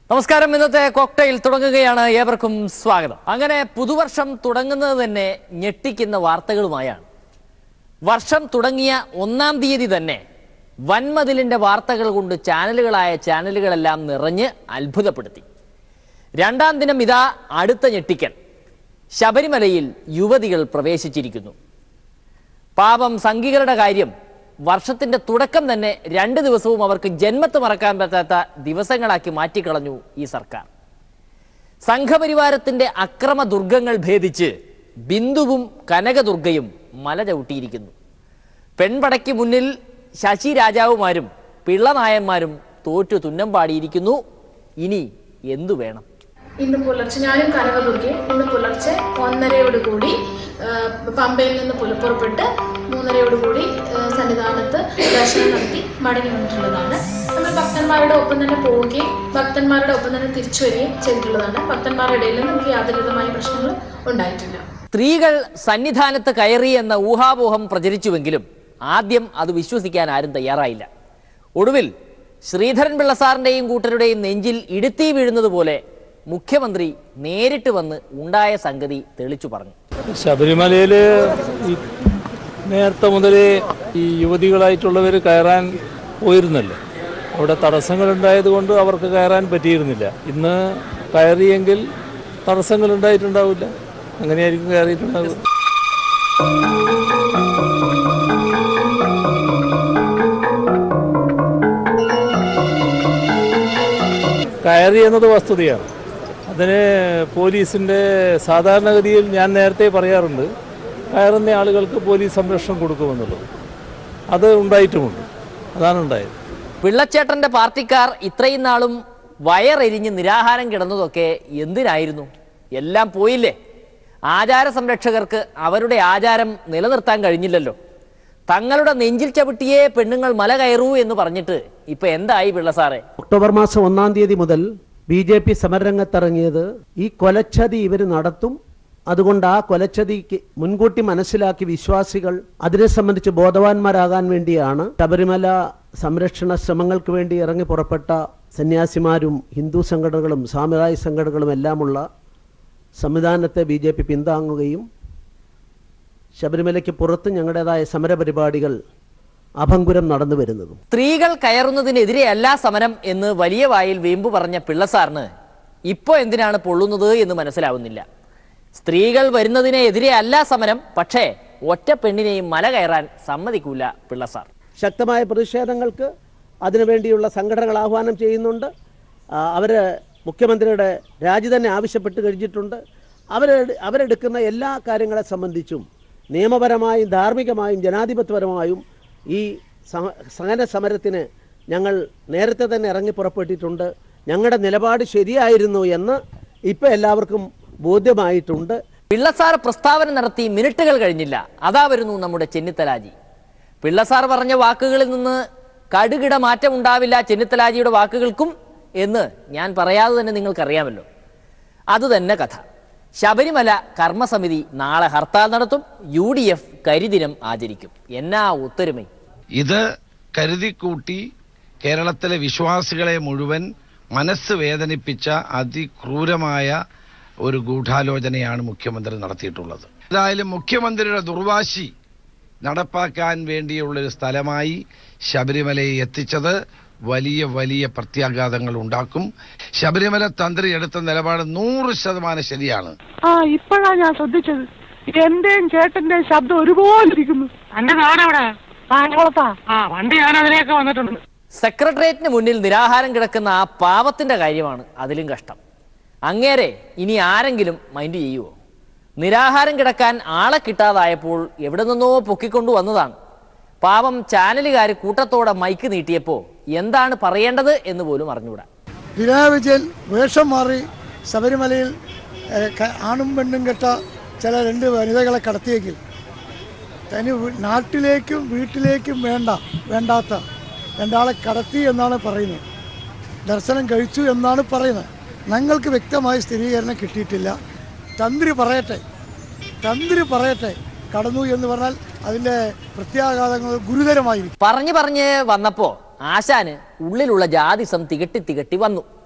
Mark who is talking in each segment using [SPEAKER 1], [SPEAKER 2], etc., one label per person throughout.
[SPEAKER 1] നമസ്കാരം ഇന്നത്തെ കോക്ടെയിൽ തുടങ്ങുകയാണ് ഏവർക്കും സ്വാഗതം അങ്ങനെ പുതുവർഷം തുടങ്ങുന്നത് തന്നെ ഞെട്ടിക്കുന്ന വാർത്തകളുമായാണ് വർഷം തുടങ്ങിയ ഒന്നാം തീയതി തന്നെ വൻമതിലിന്റെ വാർത്തകൾ കൊണ്ട് ചാനലുകളായ ചാനലുകളെല്ലാം നിറഞ്ഞ് അത്ഭുതപ്പെടുത്തി രണ്ടാം ദിനം ഇതാ അടുത്ത ഞെട്ടിക്കൽ ശബരിമലയിൽ യുവതികൾ പ്രവേശിച്ചിരിക്കുന്നു പാപം സംഘികളുടെ കാര്യം വർഷത്തിന്റെ തുടക്കം തന്നെ രണ്ട് ദിവസവും അവർക്ക് ജന്മത്ത് മറക്കാൻ പറ്റാത്ത ദിവസങ്ങളാക്കി മാറ്റിക്കളഞ്ഞു ഈ സർക്കാർ സംഘപരിവാരത്തിന്റെ അക്രമ ദുർഗങ്ങൾ ഭേദിച്ച് ബിന്ദുവും കനകദുർഗയും മല ചവിട്ടിയിരിക്കുന്നു പെൺപടയ്ക്ക് മുന്നിൽ ശശി രാജാവുമാരും പിള്ളനായന്മാരും തോറ്റു തുന്നം പാടിയിരിക്കുന്നു ഇനി എന്തു വേണം
[SPEAKER 2] ഇന്ന് പുലർച്ചെ ഞാനും കനകദുർഗയും ഇന്ന് പുലർച്ചെ ഒന്നരയോട് കൂടി ആ, പമ്പയിൽ നിന്ന് പുല പുറപ്പെട്ട് മൂന്നരയോട് കൂടി ആ, സന്നിധാനത്ത് ദർശനം നടത്തി മടങ്ങി വന്നിട്ടുള്ളതാണ് നമ്മൾ ഭക്തന്മാരുടെ ഒപ്പം തന്നെ പോവുകയും ഭക്തന്മാരുടെ ഒപ്പം തന്നെ തിരിച്ചു വരികയും ചെയ്തിട്ടുള്ളതാണ് ഭക്തന്മാരുടെ ഇടയിൽ നമുക്ക് യാതൊരുവിധമായ പ്രശ്നങ്ങളും ഉണ്ടായിട്ടില്ല
[SPEAKER 1] സ്ത്രീകൾ സന്നിധാനത്ത് കയറി എന്ന ഊഹാപോഹം പ്രചരിച്ചുവെങ്കിലും ആദ്യം അത് വിശ്വസിക്കാൻ ആരും തയ്യാറായില്ല ഒടുവിൽ ശ്രീധരൻ പിള്ള സാറിന്റെയും കൂട്ടരുടെയും നെഞ്ചിൽ ഇടുത്തി വീഴുന്നത് പോലെ മുഖ്യമന്ത്രി നേരിട്ട് വന്ന് ഉണ്ടായ സംഗതി തെളിച്ചു പറഞ്ഞു
[SPEAKER 3] ശബരിമലയിൽ ഈ നേരത്തെ മുതലേ ഈ യുവതികളായിട്ടുള്ളവർ കയറാൻ പോയിരുന്നല്ലോ അവിടെ തടസ്സങ്ങളുണ്ടായത് കൊണ്ട് അവർക്ക് കയറാൻ പറ്റിയിരുന്നില്ല ഇന്ന് കയറിയെങ്കിൽ തടസ്സങ്ങൾ ഉണ്ടായിട്ടുണ്ടാവില്ല അങ്ങനെയായിരിക്കും കയറിയിട്ടുണ്ടാവുക കയറി എന്നത് വസ്തുതയാണ് അതിന് പോലീസിൻ്റെ സാധാരണഗതിയിൽ ഞാൻ നേരത്തെ പറയാറുണ്ട് കയറുന്ന ആളുകൾക്ക് പോലീസ് സംരക്ഷണം കൊടുക്കുമെന്നുള്ളത് അത് ഉണ്ടായിട്ടുമുണ്ട് അതാണ് ഉണ്ടായത്
[SPEAKER 1] പിള്ളച്ചേട്ടന്റെ പാർട്ടിക്കാർ ഇത്രയും നാളും വയറെരിഞ്ഞ് നിരാഹാരം കിടന്നതൊക്കെ എന്തിനായിരുന്നു എല്ലാം പോയില്ലേ ആചാര സംരക്ഷകർക്ക് അവരുടെ ആചാരം നിലനിർത്താൻ കഴിഞ്ഞില്ലല്ലോ തങ്ങളുടെ നെഞ്ചിൽ ചവിട്ടിയേ പെണ്ണുങ്ങൾ മല കയറൂ എന്ന് പറഞ്ഞിട്ട് ഇപ്പൊ എന്തായി പിള്ള സാറേ
[SPEAKER 4] ഒക്ടോബർ മാസം ഒന്നാം തീയതി മുതൽ ബി ജെ പി സമരരംഗത്തിറങ്ങിയത് ഈ കൊലച്ചതി ഇവർ നടത്തും അതുകൊണ്ട് ആ കൊലച്ചതിക്ക് മുൻകൂട്ടി മനസ്സിലാക്കി വിശ്വാസികൾ അതിനെ സംബന്ധിച്ച് ബോധവാന്മാരാകാൻ വേണ്ടിയാണ് ശബരിമല സംരക്ഷണ ശ്രമങ്ങൾക്ക് വേണ്ടി ഇറങ്ങി പുറപ്പെട്ട സന്യാസിമാരും ഹിന്ദു സംഘടനകളും സാമുദായിക സംഘടനകളും എല്ലാമുള്ള സംവിധാനത്തെ ബി ജെ പി പിന്താങ്ങുകയും ശബരിമലയ്ക്ക് പുറത്ത് ഞങ്ങളുടേതായ സമരപരിപാടികൾ അഭംഗുരം നടന്നു വരുന്നതും
[SPEAKER 1] സ്ത്രീകൾ കയറുന്നതിനെതിരെ അല്ല സമരം എന്ന് വലിയ വായിൽ വീമ്പ് പറഞ്ഞ പിള്ളസാറിന് ഇപ്പോൾ എന്തിനാണ് പൊള്ളുന്നത് എന്ന് മനസ്സിലാവുന്നില്ല സ്ത്രീകൾ വരുന്നതിനെ എതിരെ അല്ല സമരം പക്ഷേ ഒറ്റ പെണ്ണിനെയും മല കയറാൻ സമ്മതിക്കൂല പിള്ളസാർ
[SPEAKER 4] ശക്തമായ പ്രതിഷേധങ്ങൾക്ക് അതിനുവേണ്ടിയുള്ള സംഘടനകൾ ആഹ്വാനം ചെയ്യുന്നുണ്ട് അവർ മുഖ്യമന്ത്രിയുടെ രാജി തന്നെ ആവശ്യപ്പെട്ട് കഴിഞ്ഞിട്ടുണ്ട് അവർ അവരെടുക്കുന്ന എല്ലാ കാര്യങ്ങളെ സംബന്ധിച്ചും നിയമപരമായും ധാർമ്മികമായും ജനാധിപത്യപരമായും ഈ സഹ- സഹന സമരത്തിന് ഞങ്ങൾ നേരത്തെ തന്നെ ഇറങ്ങി പുറപ്പെട്ടിട്ടുണ്ട് ഞങ്ങളുടെ നിലപാട് ശരിയായിരുന്നു എന്ന് ഇപ്പോൾ എല്ലാവർക്കും ബോധ്യമായിട്ടുണ്ട്
[SPEAKER 1] പിള്ളസാർ പ്രസ്താവന നടത്തി മിനിറ്റുകൾ കഴിഞ്ഞില്ല അതാ വരുന്നു നമ്മുടെ ചെന്നിത്തലാജി പിള്ളസാർ പറഞ്ഞ വാക്കുകളിൽ നിന്ന് കടുകിട മാറ്റം ഉണ്ടാവില്ല ചെന്നിത്തലാജിയുടെ വാക്കുകൾക്കും എന്ന് ഞാൻ പറയാതെ തന്നെ നിങ്ങൾക്കറിയാമല്ലോ അത് തന്നെ കഥ ശബരിമല കർമ്മസമിതി നാളെ ഹർത്താൽ നടത്തും യു ഡി എഫ് കരിദിനം ആചരിക്കും എന്നാ ഒത്തൊരുമൈ
[SPEAKER 5] ഇത് കരുതിക്കൂട്ടി കേരളത്തിലെ വിശ്വാസികളെ മുഴുവൻ മനസ്സ് വേദനിപ്പിച്ച അതിക്രൂരമായ ഒരു ഗൂഢാലോചനയാണ് മുഖ്യമന്ത്രി നടത്തിയിട്ടുള്ളത് ഏതായാലും മുഖ്യമന്ത്രിയുടെ ദുർവാശി നടപ്പാക്കാൻ വേണ്ടിയുള്ളൊരു സ്ഥലമായി ശബരിമലയെ എത്തിച്ചത് വലിയ വലിയ പ്രത്യാഘാതങ്ങൾ ഉണ്ടാക്കും ശബരിമല തന്ത്രി എടുത്ത നിലപാട് നൂറ് ശതമാനം ശരിയാണ്
[SPEAKER 6] ആ ഇപ്പോഴാ ഞാൻ ശ്രദ്ധിച്ചത് എന്റെയും ചേട്ടന്റെയും ശബ്ദം ഒരുപോലെ ഇരിക്കുന്നു എന്റെ നാടെവിടെ കായംകുളത്താ ആ വണ്ടി ഞാൻ അതിലേക്ക് വന്നിട്ടുണ്ട്
[SPEAKER 1] സെക്രട്ടേറിയറ്റിന് മുന്നിൽ നിരാഹാരം കിടക്കുന്ന ആ പാവത്തിന്റെ കാര്യമാണ് അതിലും കഷ്ടം അങ്ങേരെ ഇനി ആരെങ്കിലും മൈൻഡ് ചെയ്യുവോ നിരാഹാരം കിടക്കാൻ ആളെ കിട്ടാതായപ്പോൾ എവിടെ നിന്നോ പൊക്കിക്കൊണ്ടു വന്നതാണ് പാവം ചാനലുകാർ കൂട്ടത്തോടെ മൈക്ക് നീട്ടിയപ്പോൾ എന്താണ് പറയേണ്ടത് എന്ന് പോലും അറിഞ്ഞുകൂടാ
[SPEAKER 7] പിണറായി വിജയൻ വേഷം മാറി ശബരിമലയിൽ ഏഹ്, ക- ആണും പെണ്ണും കെട്ട ചില രണ്ട് വനിതകളെ കടത്തിയെങ്കിൽ തനി വീ- നാട്ടിലേക്കും വീട്ടിലേക്കും വേണ്ട വേണ്ടാത്ത രണ്ടാളെ കടത്തി എന്നാണ് പറയുന്നത് ദർശനം കഴിച്ചു എന്നാണ് പറയുന്നത് ഞങ്ങൾക്ക് വ്യക്തമായ സ്ഥിരീകരണം കിട്ടിയിട്ടില്ല തന്ത്രി പറയട്ടെ തന്ത്രി പറയട്ടെ കടന്നു എന്ന് പറഞ്ഞാൽ അതിൻ്റെ പ്രത്യാഘാതങ്ങൾ ഗുരുതരമായിരിക്കും
[SPEAKER 1] പറഞ്ഞു പറഞ്ഞ് വന്നപ്പോ ആശാന് ഉള്ളിലുള്ള ജാതിസം തികട്ടി തികട്ടി വന്നു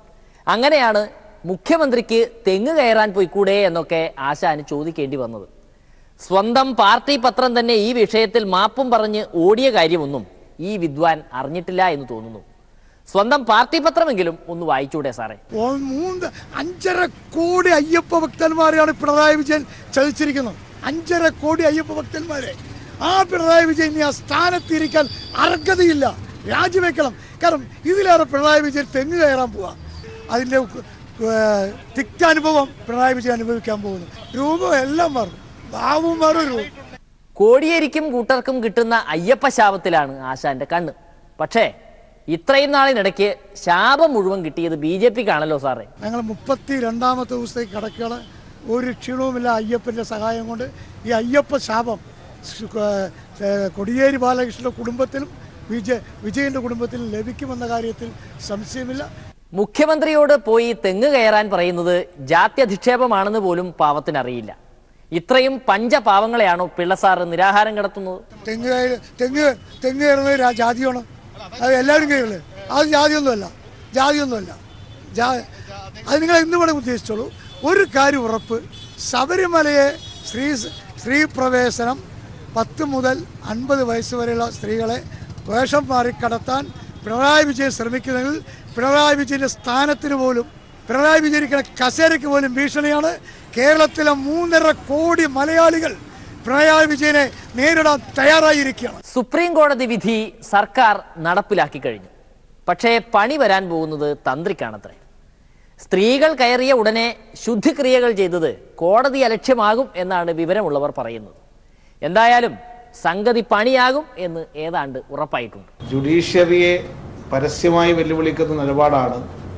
[SPEAKER 1] അങ്ങനെയാണ് മുഖ്യമന്ത്രിക്ക് തെങ്ങ് കയറാൻ പോയിക്കൂടെ എന്നൊക്കെ ആശാന് ചോദിക്കേണ്ടി വന്നത് സ്വന്തം പാർട്ടി പത്രം തന്നെ ഈ വിഷയത്തിൽ മാപ്പും പറഞ്ഞ് ഓടിയ കാര്യമൊന്നും ഈ വിദ്വാൻ അറിഞ്ഞിട്ടില്ല എന്ന് തോന്നുന്നു സ്വന്തം പാർട്ടി പത്രമെങ്കിലും ഒന്ന് വായിച്ചൂടെ സാറേ
[SPEAKER 7] ഓ- മൂന്ന് അഞ്ചര കോടി അയ്യപ്പ ഭക്തന്മാരെയാണ് പിണറായി വിജയൻ ചതിച്ചിരിക്കുന്നത് അഞ്ചര കോടി അയ്യപ്പ ഭക്തന്മാരെ ആ പിണറായി വിജയൻ ഇനി ആ സ്ഥാനത്തിരിക്കാൻ അർഹതയില്ല രാജിവെക്കണം കാരണം ഇതിലേറെ പിണറായി വിജയൻ തെങ്ങ് കയറാൻ പോവാ അതിൻ്റെ ഏർ, തിക്താനുഭവം പിണറായി വിജയൻ അനുഭവിക്കാൻ പോകുന്നു രൂപം എല്ലാം മാറും ഭാവവും മാറും രൂപം
[SPEAKER 1] കോടിയേരിക്കും കൂട്ടർക്കും കിട്ടുന്ന അയ്യപ്പ ശാപത്തിലാണ് ആശാന്റെ കണ്ണ് പക്ഷേ ഇത്രയും നാളിനിടയ്ക്ക് ശാപം മുഴുവൻ കിട്ടിയത് ബി ജെ പിക്കാണല്ലോ സാറേ
[SPEAKER 7] ഞങ്ങൾ മുപ്പത്തി രണ്ടാമത്തെ ദിവസത്തേക്ക് കടക്കുകയാണ് ഒരു ക്ഷീണവുമില്ല അയ്യപ്പൻ്റെ സഹായം കൊണ്ട് ഈ അയ്യപ്പ ശാപം സ് ഏർ ഏർ കൊടിയേരി ബാലകൃഷ്ണൻ്റെ കുടുംബത്തിലും വിജയ വിജയൻ്റെ കുടുംബത്തിലും ലഭിക്കുമെന്ന കാര്യത്തിൽ സംശയമില്ല
[SPEAKER 1] മുഖ്യമന്ത്രിയോട് പോയി തെങ്ങ് കയറാൻ പറയുന്നത് ജാത്യധിക്ഷേപമാണെന്ന് പോലും പാവത്തിനറിയില്ല ഇത്രയും പഞ്ചപാവങ്ങളെയാണോ പിള്ളസാറ് നിരാഹാരം കിടത്തുന്നത്
[SPEAKER 7] തെങ്ങ് കയറി തെങ്ങ് തെങ്ങ് കയറുന്നത് രാ- ജാതിയാണ് അത് എല്ലാവരും കയറില്ലേ അത് ജാതിയൊന്നുമല്ല ജാതിയൊന്നുമല്ല ജാ അത് നിങ്ങൾ എന്ത് വേണമെങ്കിൽ ഉദ്ദേശിച്ചോളൂ ഒരു കാര്യം ഉറപ്പ് ശബരിമലയെ സ്ത്രീ സ്ത്രീ പ്രവേശനം പത്ത് മുതൽ അൻപത് വയസ്സ് വരെയുള്ള സ്ത്രീകളെ വേഷം മാറി കടത്താൻ പിണറായി വിജയൻ ശ്രമിക്കുന്നെങ്കിൽ പിണറായി വിജയൻ്റെ സ്ഥാനത്തിന് പോലും പിണറായി വിജയിക്കുന്ന കസേരയ്ക്ക് പോലും ഭീഷണിയാണ് കേരളത്തിലെ മൂന്നര കോടി മലയാളികൾ പിണറായി വിജയനെ നേരിടാൻ തയ്യാറായിരിക്കുകയാണ്
[SPEAKER 1] സുപ്രീം കോടതി വിധി സർക്കാർ നടപ്പിലാക്കി കഴിഞ്ഞു പക്ഷേ പണി വരാൻ പോകുന്നത് തന്ത്രിക്കാണത്രേ സ്ത്രീകൾ കയറിയ ഉടനെ ശുദ്ധിക്രിയകൾ ചെയ്തത് കോടതി അലക്ഷ്യമാകും എന്നാണ് വിവരമുള്ളവർ പറയുന്നത് എന്തായാലും സംഗതി പണിയാകും എന്ന് ഏതാണ്ട് ഉറപ്പായിട്ടുണ്ട്
[SPEAKER 8] ജുഡീഷ്യറിയെ പരസ്യമായി വെല്ലുവിളിക്കുന്ന നിലപാടാണ്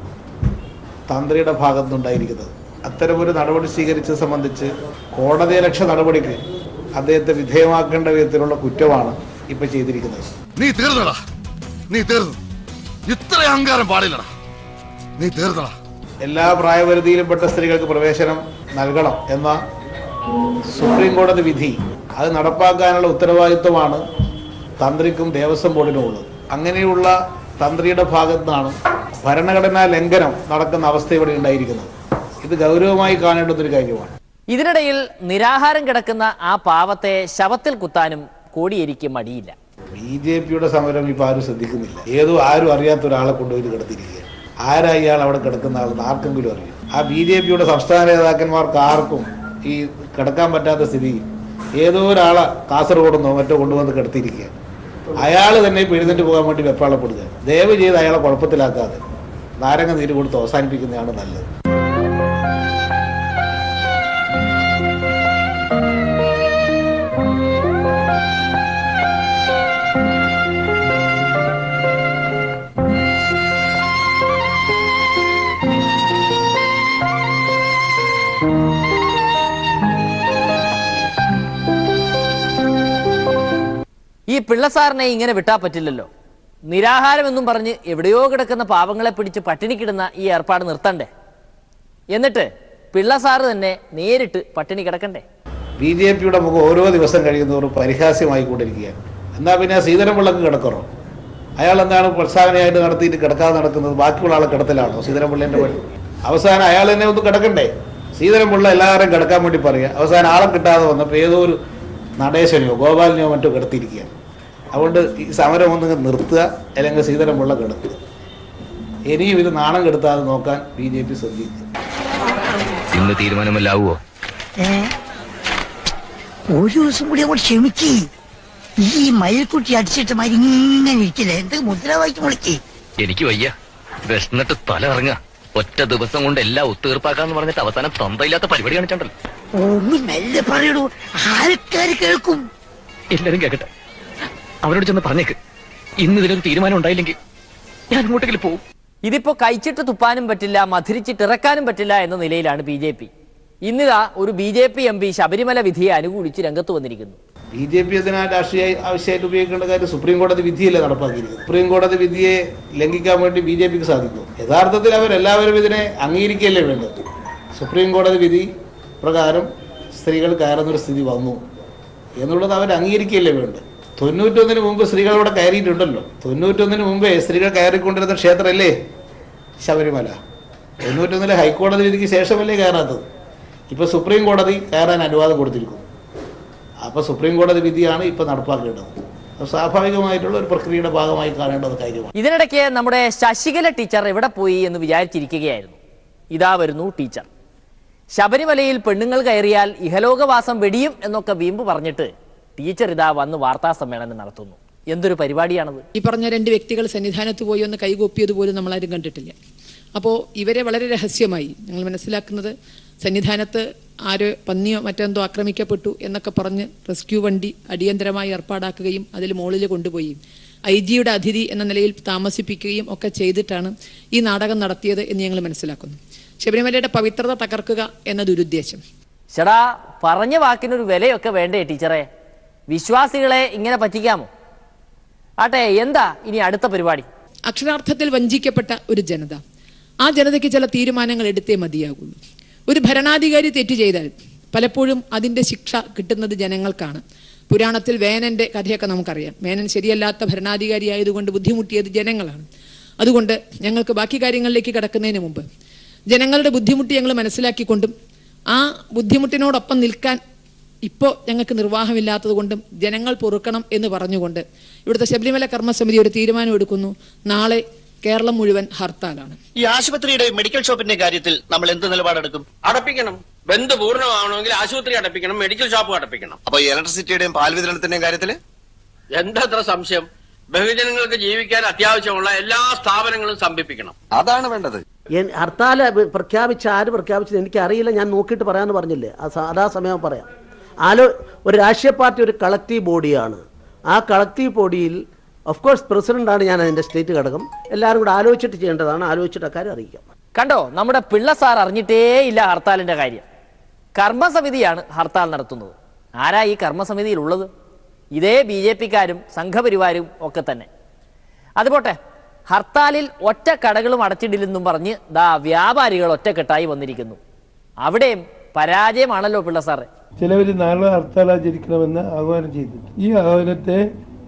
[SPEAKER 8] തന്ത്രിയുടെ ഭാഗത്തുനിന്നുണ്ടായിരിക്കുന്നത് അത്തരമൊരു നടപടി സ്വീകരിച്ചത് സംബന്ധിച്ച് കോടതിയലക്ഷ്യ നടപടിക്ക് അദ്ദേഹത്തെ വിധേയമാക്കേണ്ട വിധത്തിലുള്ള കുറ്റമാണ് ഇപ്പൊ ചെയ്തിരിക്കുന്നത്
[SPEAKER 9] നീ തീർന്നടാ നീ തീർന്നു ഇത്ര അഹങ്കാരം പാടില്ലടാ നീ തീർന്നടാ
[SPEAKER 8] എല്ലാ പ്രായപരിധിയിലുംപ്പെട്ട സ്ത്രീകൾക്ക് പ്രവേശനം നൽകണം എന്ന സുപ്രീം കോടതി വിധി അത് നടപ്പാക്കാനുള്ള ഉത്തരവാദിത്വമാണ് തന്ത്രിക്കും ദേവസ്വം ബോർഡിനും ഉള്ളത് അങ്ങനെയുള്ള തന്ത്രിയുടെ ഭാഗത്തു നിന്നാണ് ഭരണഘടനാ ലംഘനം നടക്കുന്ന അവസ്ഥ ഇവിടെ ഉണ്ടായിരിക്കുന്നത് ഇത് ഗൗരവമായി കാണേണ്ടുന്നൊരു കാര്യമാണ്
[SPEAKER 1] ഇതിനിടയിൽ നിരാഹാരം കിടക്കുന്ന ആ പാവത്തെ ശവത്തിൽ കുത്താനും കോടിയേരിക്ക് മടിയില്ല
[SPEAKER 8] ബി ജെ പിയുടെ സമരം ഇപ്പൊ ആരും ശ്രദ്ധിക്കുന്നില്ല ഏതോ ആരും അറിയാത്ത ഒരാളെ കൊണ്ടുപോയി കിടത്തിയിരിക്കുക ആരാ ഇയാൾ അവിടെ കിടക്കുന്ന ആളെന്ന് ആർക്കെങ്കിലും അറിയാം ആ ബി ജെ പിയുടെ സംസ്ഥാന നേതാക്കന്മാർക്ക് ആർക്കും ഈ കിടക്കാൻ പറ്റാത്ത സ്ഥിതി ഏതോ ഒരാളെ കാസർഗോഡെന്നോ മറ്റോ കൊണ്ടുവന്ന് കിടത്തിയിരിക്കുക അയാൾ തന്നെ ഇപ്പൊ എഴുന്നേറ്റ് പോകാൻ വേണ്ടി വെപ്പാളപ്പെടുക ദയവ് ചെയ്ത് അയാളെ കുഴപ്പത്തിലാക്കാതെ നാരങ്ങ നീര് കൊടുത്ത് അവസാനിപ്പിക്കുന്നതാണ് നല്ലത്
[SPEAKER 1] ഈ പിള്ളസാറിനെ ഇങ്ങനെ വിട്ടാ പറ്റില്ലല്ലോ നിരാഹാരം എന്നും പറഞ്ഞ് എവിടെയോ കിടക്കുന്ന പാവങ്ങളെ പിടിച്ച് പട്ടിണിക്കിടുന്ന ഈ ഏർപ്പാട് നിർത്തണ്ടേ എന്നിട്ട് പിള്ളസാറ് തന്നെ നേരിട്ട് പട്ടിണി കിടക്കണ്ടേ
[SPEAKER 8] ബി ജെ പിയുടെ മുഖം ഓരോ ദിവസം കഴിയുന്നവരും പരിഹാസ്യമായിക്കൊണ്ടിരിക്കുകയാണ് എന്നാ പിന്നെ ശ്രീധരൻപിള്ളക്ക് കിടക്കറോ അയാൾ എന്താണ് പ്രസ്താവനയായിട്ട് നടത്തിയിട്ട് കിടക്കാതെ നടക്കുന്നത് ബാക്കിയുള്ള ആളെ കിടത്തലാണോ ശ്രീധരൻപിള്ളേൻ്റെ പണി അവസാനം അയാൾ തന്നെ ഒന്ന് കിടക്കണ്ടേ ശ്രീധരൻപിള്ള എല്ലാവരും കിടക്കാൻ വേണ്ടി പറയുക അവസാനം ആളെ കിട്ടാതെ വന്നപ്പോൾ ഏതോ ഒരു നടേശനെയോ ഗോപാലിനെയോ മറ്റോ കിടത്തിയിരിക്കുകയാണ് അതുകൊണ്ട് ഈ സമരം ഒന്ന് നിർത്തുക അല്ലെങ്കിൽ ശ്രീധരൻപിള്ള കിടത്തുക ഇനിയും ഇത് നാണം കെടുത്താതെ നോക്കാൻ ബി ജെ പി ശ്രദ്ധിക്കുക
[SPEAKER 10] ഇന്ന് തീരുമാനമല്ലാവോ
[SPEAKER 11] ഒരു ദിവസം കൂടി അങ്ങോട്ട് ക്ഷമിക്ക് ഈ മയിൽക്കുട്ടി അടിച്ചിട്ട് മാതിരി ഇങ്ങനെ ഇരിക്കില്ലേ എന്ത് മുദ്രാവാക്യം വിളിക്ക്
[SPEAKER 10] എനിക്ക് വയ്യ വിശന്നിട്ട് തല ഇറങ്ങ ഒറ്റ ദിവസം കൊണ്ട് എല്ലാം ഒത്തുതീർപ്പാക്കാന്ന് പറഞ്ഞിട്ട് അവസാനം തന്തയില്ലാത്ത പരിപാടി കാണിച്ചിട്ടുണ്ടല്ലോ
[SPEAKER 11] ഒന്ന് മെല്ലെ പറയടൂ ആൾക്കാർ കേൾക്കും
[SPEAKER 10] എല്ലാരും കേക്കട്ടെ അവരോട് ചെന്ന് പറഞ്ഞേക്ക് ഇന്ന് ഇതിലൊരു തീരുമാനം ഉണ്ടായില്ലെങ്കിൽ ഞാൻ അങ്ങോട്ടെങ്കിലും പോകും
[SPEAKER 1] ഇതിപ്പോ കഴിച്ചിട്ട് തുപ്പാനും പറ്റില്ല മധുരിച്ചിട്ട് ഇറക്കാനും പറ്റില്ല എന്ന നിലയിലാണ് ബി ജെ പി ഇന്നിതാ ഒരു B J P M P Sabarimala വിധിയെ അനുകൂലിച്ച് രംഗത്ത് വന്നിരിക്കുന്നു
[SPEAKER 8] ബി ജെ പി അതിനാ രാഷ്ട്രീയ ആവശ്യമായിട്ട് ഉപയോഗിക്കേണ്ട കാര്യം സുപ്രീം കോടതി വിധിയല്ലേ നടപ്പാക്കിയിരിക്കുന്നത് സുപ്രീം കോടതി വിധിയെ ലംഘിക്കാൻ വേണ്ടി ബി ജെ പിക്ക് സാധിക്കും യഥാർത്ഥത്തിൽ അവരെല്ലാവരും ഇതിനെ അംഗീകരിക്കുകയല്ലേ വേണ്ടത് സുപ്രീം കോടതി വിധി പ്രകാരം സ്ത്രീകൾ കയറുന്നൊരു സ്ഥിതി വന്നു എന്നുള്ളത് അവർ അംഗീകരിക്കുകയല്ലേ വേണ്ടത് തൊണ്ണൂറ്റൊന്നിന് മുമ്പ് സ്ത്രീകൾ ഇവിടെ കയറിയിട്ടുണ്ടല്ലോ തൊണ്ണൂറ്റൊന്നിന് മുമ്പേ സ്ത്രീകൾ കയറിക്കൊണ്ടിരുന്ന ക്ഷേത്രമല്ലേ ശബരിമല തൊണ്ണൂറ്റൊന്നിലെ ഹൈക്കോടതി വിധിക്ക് ശേഷമല്ലേ കയറാത്തത് ഇപ്പോൾ സുപ്രീം കോടതി കയറാൻ അനുവാദം കൊടുത്തിരിക്കുന്നു അപ്പോൾ സുപ്രീം കോടതി വിധിയാണ് ഇപ്പോൾ നടപ്പാക്കേണ്ടത് അത് സ്വാഭാവികമായിട്ടുള്ള ഒരു പ്രക്രിയയുടെ ഭാഗമായി കാണേണ്ടത് കാര്യമാണ്
[SPEAKER 1] ഇതിനിടയ്ക്ക് നമ്മുടെ ശശികല ടീച്ചർ എവിടെ പോയി എന്ന് വിചാരിച്ചിരിക്കുകയായിരുന്നു ഇതാ വരുന്നു ടീച്ചർ ശബരിമലയിൽ പെണ്ണുങ്ങൾ കയറിയാൽ ഇഹലോകവാസം വെടിയും എന്നൊക്കെ വീമ്പ് പറഞ്ഞിട്ട് ടീച്ചർ ഇതാ വന്ന് വാർത്താ സമ്മേളനം നടത്തുന്നു എന്തൊരു പരിപാടിയാണത്
[SPEAKER 12] ഈ പറഞ്ഞ രണ്ട് വ്യക്തികൾ സന്നിധാനത്ത് പോയി ഒന്ന് കൈകൂപ്പിയത് പോലും നമ്മളാരും കണ്ടിട്ടില്ല അപ്പോൾ ഇവരെ വളരെ രഹസ്യമായി ഞങ്ങൾ മനസ്സിലാക്കുന്നത് സന്നിധാനത്ത് ആരോ പന്നിയോ മറ്റെന്തോ ആക്രമിക്കപ്പെട്ടു എന്നൊക്കെ പറഞ്ഞ് റെസ്ക്യൂ വണ്ടി അടിയന്തരമായി ഏർപ്പാടാക്കുകയും അതിൽ മുകളിൽ കൊണ്ടുപോയി ഐ ജിയുടെ അതിഥി എന്ന നിലയിൽ താമസിപ്പിക്കുകയും ഒക്കെ ചെയ്തിട്ടാണ് ഈ നാടകം നടത്തിയത് എന്ന് ഞങ്ങൾ മനസ്സിലാക്കുന്നു ശബരിമലയുടെ പവിത്രത തകർക്കുക എന്ന ദുരുദ്ദേശം
[SPEAKER 1] ചേടാ പറഞ്ഞ വാക്കിനൊരു വിലയൊക്കെ വേണ്ടേ ടീച്ചറെ വിശ്വാസികളെ ഇങ്ങനെ പറ്റിക്കാമോ ആട്ടെ എന്താ ഇനി അടുത്ത പരിപാടി
[SPEAKER 12] അക്ഷരാർത്ഥത്തിൽ വഞ്ചിക്കപ്പെട്ട ഒരു ജനത ആ ജനതയ്ക്ക് ചില തീരുമാനങ്ങൾ എടുത്തേ മതിയാകുള്ളൂ ഒരു ഭരണാധികാരി തെറ്റ് ചെയ്താൽ പലപ്പോഴും അതിന്റെ ശിക്ഷ കിട്ടുന്നത് ജനങ്ങൾക്കാണ് പുരാണത്തിൽ വേനന്റെ കഥയൊക്കെ നമുക്കറിയാം വേനൻ ശരിയല്ലാത്ത ഭരണാധികാരി ആയതുകൊണ്ട് ബുദ്ധിമുട്ടിയത് ജനങ്ങളാണ് അതുകൊണ്ട് ഞങ്ങൾക്ക് ബാക്കി കാര്യങ്ങളിലേക്ക് കടക്കുന്നതിന് മുമ്പ് ജനങ്ങളുടെ ബുദ്ധിമുട്ട് ഞങ്ങൾ മനസ്സിലാക്കിക്കൊണ്ടും ആ ബുദ്ധിമുട്ടിനോടൊപ്പം നിൽക്കാൻ ഇപ്പോൾ ഞങ്ങൾക്ക് നിർവാഹമില്ലാത്തത് കൊണ്ടും ജനങ്ങൾ പൊറുക്കണം എന്ന് പറഞ്ഞുകൊണ്ട് ഇവിടുത്തെ ശബരിമല കർമ്മസമിതി ഒരു തീരുമാനം എടുക്കുന്നു നാളെ കേരളം മുഴുവൻ ഹർത്താലാണ്
[SPEAKER 13] ഈ ആശുപത്രിയുടെ മെഡിക്കൽ ഷോപ്പിന്റെ കാര്യത്തിൽ നമ്മൾ എന്ത് നിലപാടെടുക്കും
[SPEAKER 14] അടപ്പിക്കണം ബന്ദ് പൂർണ്ണമാവണമെങ്കിൽ ആശുപത്രി അടപ്പിക്കണം മെഡിക്കൽ ഷോപ്പ് അടപ്പിക്കണം
[SPEAKER 13] അപ്പൊ ഈ ഇലക്ട്രിസിറ്റിയുടെയും പാൽ വിതരണത്തിന്റെയും കാര്യത്തില്
[SPEAKER 14] എന്താ സംശയം ബഹുജനങ്ങൾക്ക് ജീവിക്കാൻ അത്യാവശ്യമുള്ള എല്ലാ സ്ഥാപനങ്ങളും സംഭിപ്പിക്കണം
[SPEAKER 13] അതാണ് വേണ്ടത്
[SPEAKER 4] എൻ- ഹർത്താൽ പ്രഖ്യാപിച്ച ആര് പ്രഖ്യാപിച്ചത് എനിക്കറിയില്ല ഞാൻ നോക്കിയിട്ട് പറയാമെന്ന് പറഞ്ഞില്ലേ ആ സ- അതാ സമയം പറയാം ആലോ ഒരു രാഷ്ട്രീയ പാർട്ടി ഒരു കളക്റ്റീവ് ബോഡിയാണ് ആ കളക്റ്റീവ് ബോഡിയിൽ ഓഫ് കോഴ്സ് പ്രസിഡന്റാണ് ഞാൻ അതിൻ്റെ സ്റ്റേറ്റ് ഘടകം എല്ലാവരും കൂടെ ആലോചിച്ചിട്ട് ചെയ്യേണ്ടതാണ് ആലോചിച്ചിട്ട് അക്കാര്യം അറിയിക്കാം
[SPEAKER 1] കണ്ടോ നമ്മുടെ പിള്ള സാർ അറിഞ്ഞിട്ടേ ഇല്ല ഹർത്താലിന്റെ കാര്യം കർമ്മസമിതിയാണ് ഹർത്താൽ നടത്തുന്നത് ആരാ ഈ കർമ്മസമിതിയിൽ ഉള്ളത് ഇതേ ബി ജെ പിക്കാരും സംഘപരിവാരും ഒക്കെ തന്നെ അതുപോട്ടെ ഹർത്താലിൽ ഒറ്റ കടകളും അടച്ചിടില്ലെന്നും പറഞ്ഞ് ദാ വ്യാപാരികൾ ഒറ്റക്കെട്ടായി വന്നിരിക്കുന്നു അവിടെയും പരാജയമാണല്ലോ പിള്ള സാറേ
[SPEAKER 3] ചിലവർ നാളെ ഹർത്താൽ ആചരിക്കണമെന്ന് ആഹ്വാനം ചെയ്തിട്ടുണ്ട് ഈ ആഹ്വാനത്തെ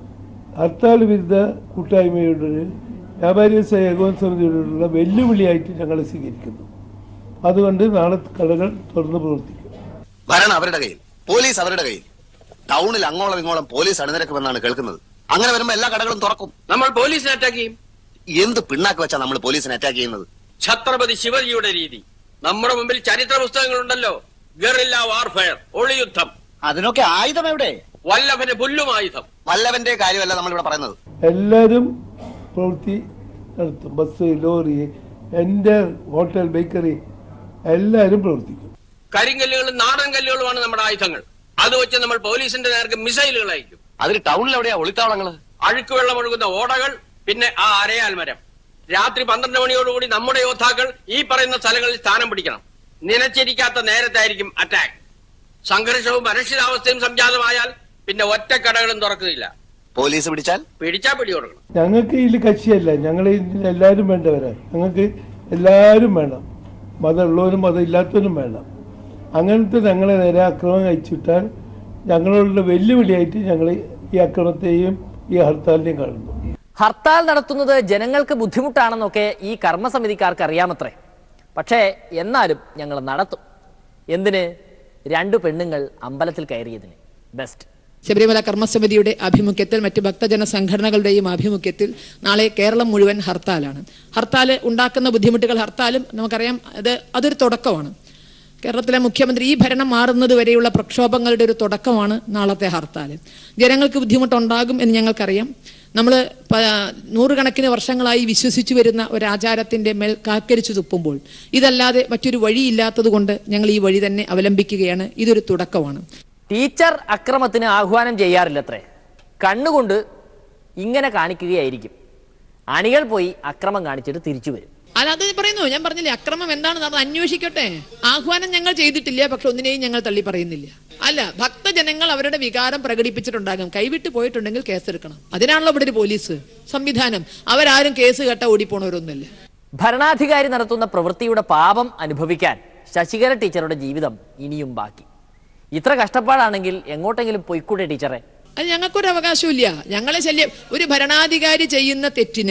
[SPEAKER 3] ഹർത്താൽ വിരുദ്ധ കൂട്ടായ്മയുടെ വ്യാപാരി വ്യവസായ ഏകോപന സമിതിയോടുള്ള വെല്ലുവിളിയായിട്ട് ഞങ്ങൾ സ്വീകരിക്കുന്നു അതുകൊണ്ട് നാളെ കടകൾ തുറന്നു പ്രവർത്തിക്കും
[SPEAKER 13] ഭരണം അവരുടെ കയ്യിൽ പോലീസ് അവരുടെ കയ്യിൽ ടൗണിൽ അങ്ങോളം ഇങ്ങോളം പോലീസ് അണിനിരക്കുമെന്നാണ് കേൾക്കുന്നത് അങ്ങനെ വരുമ്പോ എല്ലാ കടകളും തുറക്കും
[SPEAKER 14] നമ്മൾ പോലീസിനെ അറ്റാക്ക് ചെയ്യും
[SPEAKER 13] എന്ത് പിണ്ണാക്ക് വെച്ചാ നമ്മൾ പോലീസിനെ അറ്റാക്ക് ചെയ്യുന്നത്
[SPEAKER 14] ഛത്രപതി ശിവജിയുടെ രീതി നമ്മുടെ മുമ്പിൽ ചരിത്ര പുസ്തകങ്ങളുണ്ടല്ലോ ഗറില്ല വാർഫെയർ ഒളിയുദ്ധം
[SPEAKER 13] അതിനൊക്കെ ആയുധം എവിടെ
[SPEAKER 14] വല്ലഭന് പുല്ലുമായുധം
[SPEAKER 13] വല്ലവന്റെ കാര്യമല്ല നമ്മൾ ഇവിടെ പറയുന്നത്
[SPEAKER 3] എല്ലാവരും പ്രവൃത്തി നടത്തും ബസ് ലോറി എൻ്റെ ഹോട്ടൽ ബേക്കറി എല്ലാവരും പ്രവർത്തിക്കും
[SPEAKER 14] കരിങ്കല്ലുകളും നാടൻ കല്ലുകളുമാണ് നമ്മുടെ ആയുധങ്ങൾ അത് വെച്ച് നമ്മൾ പോലീസിന്റെ നേർക്ക് മിസൈലുകൾ അയക്കും
[SPEAKER 13] അതിന് ടൗണിൽ എവിടെയാ ഒളിത്താവളങ്ങള്
[SPEAKER 14] അഴുക്ക് വെള്ളം ഒഴുകുന്ന ഓടകൾ പിന്നെ ആ അരയാൽ മരം രാത്രി പന്ത്രണ്ട് മണിയോടുകൂടി നമ്മുടെ യോദ്ധാക്കൾ ഈ പറയുന്ന സ്ഥലങ്ങളിൽ സ്ഥാനം പിടിക്കണം നനച്ചിരിക്കാത്ത നേരത്തായിരിക്കും അറ്റാക്ക് സംഘർഷവും അരക്ഷിതാവസ്ഥയും സംജാതമായാൽ പിന്നെ ഒറ്റ കടകളും തുറക്കുന്നില്ല
[SPEAKER 13] പോലീസ് പിടിച്ചാൽ
[SPEAKER 14] പിടിച്ചാ പിടി കൊടുക്കണം
[SPEAKER 3] ഞങ്ങൾക്ക് ഇതിൽ കക്ഷിയല്ല ഞങ്ങൾ ഇതിൽ എല്ലാവരും വേണ്ടവരാണ് ഞങ്ങൾക്ക് എല്ലാവരും വേണം മതമുള്ളവരും മതമില്ലാത്തവരും വേണം അങ്ങനത്തെ ഞങ്ങളെ നേരെ അക്രമം അയച്ചിട്ടാൽ ഞങ്ങളോടുള്ള വെല്ലുവിളിയായിട്ട് ഞങ്ങൾ ഈ അക്രമത്തെയും ഈ ഹർത്താലിനെയും കാണുന്നു
[SPEAKER 1] ഹർത്താൽ നടത്തുന്നത് ജനങ്ങൾക്ക് ബുദ്ധിമുട്ടാണെന്നൊക്കെ ഈ കർമ്മസമിതിക്കാർക്ക് അറിയാമത്രേ പക്ഷേ എന്നാലും ഞങ്ങൾ നടത്തും എന്തിന് രണ്ടു പെണ്ണുങ്ങൾ അമ്പലത്തിൽ കയറിയതിന് ബെസ്റ്റ്
[SPEAKER 12] ശബരിമല കർമ്മസമിതിയുടെ ആഭിമുഖ്യത്തിൽ മറ്റ് ഭക്തജന സംഘടനകളുടെയും ആഭിമുഖ്യത്തിൽ നാളെ കേരളം മുഴുവൻ ഹർത്താലാണ് ഹർത്താൽ ഉണ്ടാക്കുന്ന ബുദ്ധിമുട്ടുകൾ ഹർത്താലും നമുക്കറിയാം അത് അതൊരു തുടക്കമാണ് കേരളത്തിലെ മുഖ്യമന്ത്രി ഈ ഭരണം മാറുന്നത് വരെയുള്ള പ്രക്ഷോഭങ്ങളുടെ ഒരു തുടക്കമാണ് നാളത്തെ ഹർത്താൽ ജനങ്ങൾക്ക് ബുദ്ധിമുട്ടുണ്ടാകും എന്ന് ഞങ്ങൾക്കറിയാം നമ്മൾ നൂറുകണക്കിന് വർഷങ്ങളായി വിശ്വസിച്ചു വരുന്ന ഒരു ആചാരത്തിന്റെ മേൽ കാക്കരിച്ചു തുപ്പുമ്പോൾ ഇതല്ലാതെ മറ്റൊരു വഴിയില്ലാത്തത് കൊണ്ട് ഞങ്ങൾ ഈ വഴി തന്നെ അവലംബിക്കുകയാണ് ഇതൊരു തുടക്കമാണ്
[SPEAKER 1] ടീച്ചർ അക്രമത്തിന് ആഹ്വാനം ചെയ്യാറില്ലത്രേ കണ്ണുകൊണ്ട് ഇങ്ങനെ കാണിക്കുകയായിരിക്കും അണികൾ പോയി അക്രമം കാണിച്ചിട്ട് തിരിച്ചു വരും
[SPEAKER 12] അല്ല അത് പറയുന്നു ഞാൻ പറഞ്ഞില്ലേ അക്രമം എന്താണെന്ന് അത് അന്വേഷിക്കട്ടെ ആഹ്വാനം ഞങ്ങൾ ചെയ്തിട്ടില്ല പക്ഷെ ഒന്നിനെയും ഞങ്ങൾ തള്ളി പറയുന്നില്ല അല്ല ഭക്തജനങ്ങൾ അവരുടെ വികാരം പ്രകടിപ്പിച്ചിട്ടുണ്ടാകും കൈവിട്ട് പോയിട്ടുണ്ടെങ്കിൽ കേസെടുക്കണം അതിനാണല്ലോ ഇവിടെ ഒരു പോലീസ് സംവിധാനം അവരാരും കേസ് കേട്ട ഓടിപ്പോണവരൊന്നുമില്ല
[SPEAKER 1] ഭരണാധികാരി നടത്തുന്ന പ്രവൃത്തിയുടെ പാപം അനുഭവിക്കാൻ ശശികല ടീച്ചറുടെ ജീവിതം ഇനിയും ബാക്കി ഇത്ര കഷ്ടപ്പാടാണെങ്കിൽ എങ്ങോട്ടെങ്കിലും പൊയ്ക്കൂടെ ടീച്ചറെ
[SPEAKER 12] അത് ഞങ്ങൾക്കൊരു അവകാശമില്ല ഞങ്ങളെ ശല്യം ഒരു ഭരണാധികാരി ചെയ്യുന്ന തെറ്റിന്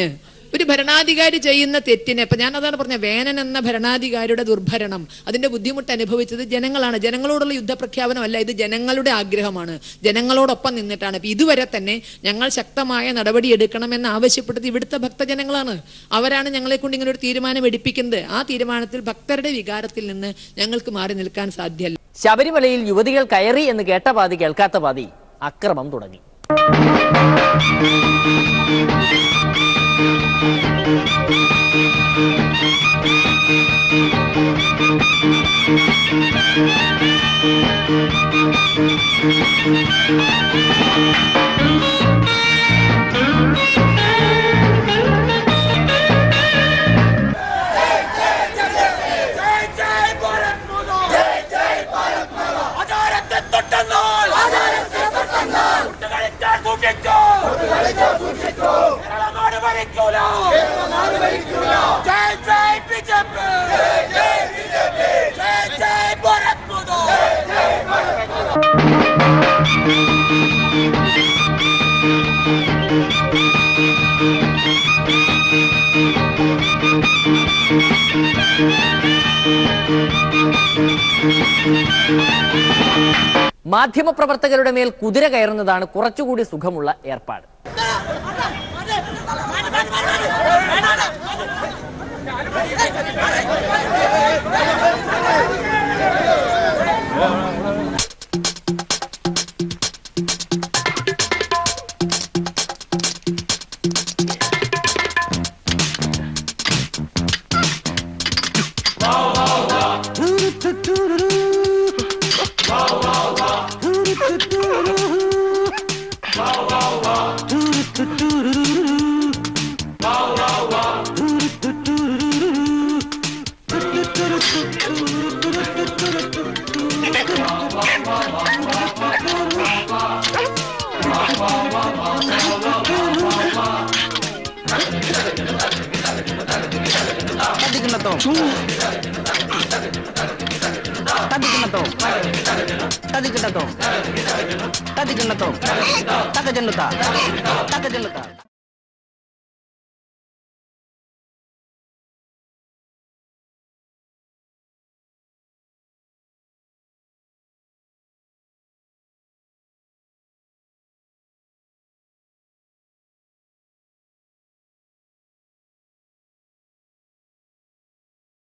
[SPEAKER 12] ഒരു ഭരണാധികാരി ചെയ്യുന്ന തെറ്റിനെ ഇപ്പൊ ഞാൻ അതാണ് പറഞ്ഞ വേനൻ എന്ന ഭരണാധികാരിയുടെ ദുർഭരണം അതിന്റെ ബുദ്ധിമുട്ട് അനുഭവിച്ചത് ജനങ്ങളാണ് ജനങ്ങളോടുള്ള യുദ്ധപ്രഖ്യാപനമല്ല ഇത് ജനങ്ങളുടെ ആഗ്രഹമാണ് ജനങ്ങളോടൊപ്പം നിന്നിട്ടാണ് ഇപ്പൊ ഇതുവരെ തന്നെ ഞങ്ങൾ ശക്തമായ നടപടി എടുക്കണമെന്ന് ആവശ്യപ്പെട്ടത് ഇവിടുത്തെ ഭക്തജനങ്ങളാണ് അവരാണ് ഞങ്ങളെ കൊണ്ട് ഇങ്ങനെ ഒരു തീരുമാനം എടുപ്പിക്കുന്നത് ആ തീരുമാനത്തിൽ ഭക്തരുടെ വികാരത്തിൽ നിന്ന് ഞങ്ങൾക്ക് മാറി നിൽക്കാൻ സാധ്യമല്ല
[SPEAKER 1] ശബരിമലയിൽ യുവതികൾ കയറി എന്ന് കേട്ട പാതി കേൾക്കാത്ത പാതി അക്രമം തുടങ്ങി മാധ്യമപ്രവർത്തകരുടെ മേൽ കുതിര കയറുന്നതാണ് കുറച്ചുകൂടി സുഖമുള്ള ഏർപ്പാട്
[SPEAKER 15] തട്ടിക്കുന്നതോ തട്ടിക്കുന്നതോ തട്ടിക്കുന്നതോ തട്ടിക്കുന്നതോ തക്ക ചെല്ലുത്ത തക്ക ചെല്ലുത്ത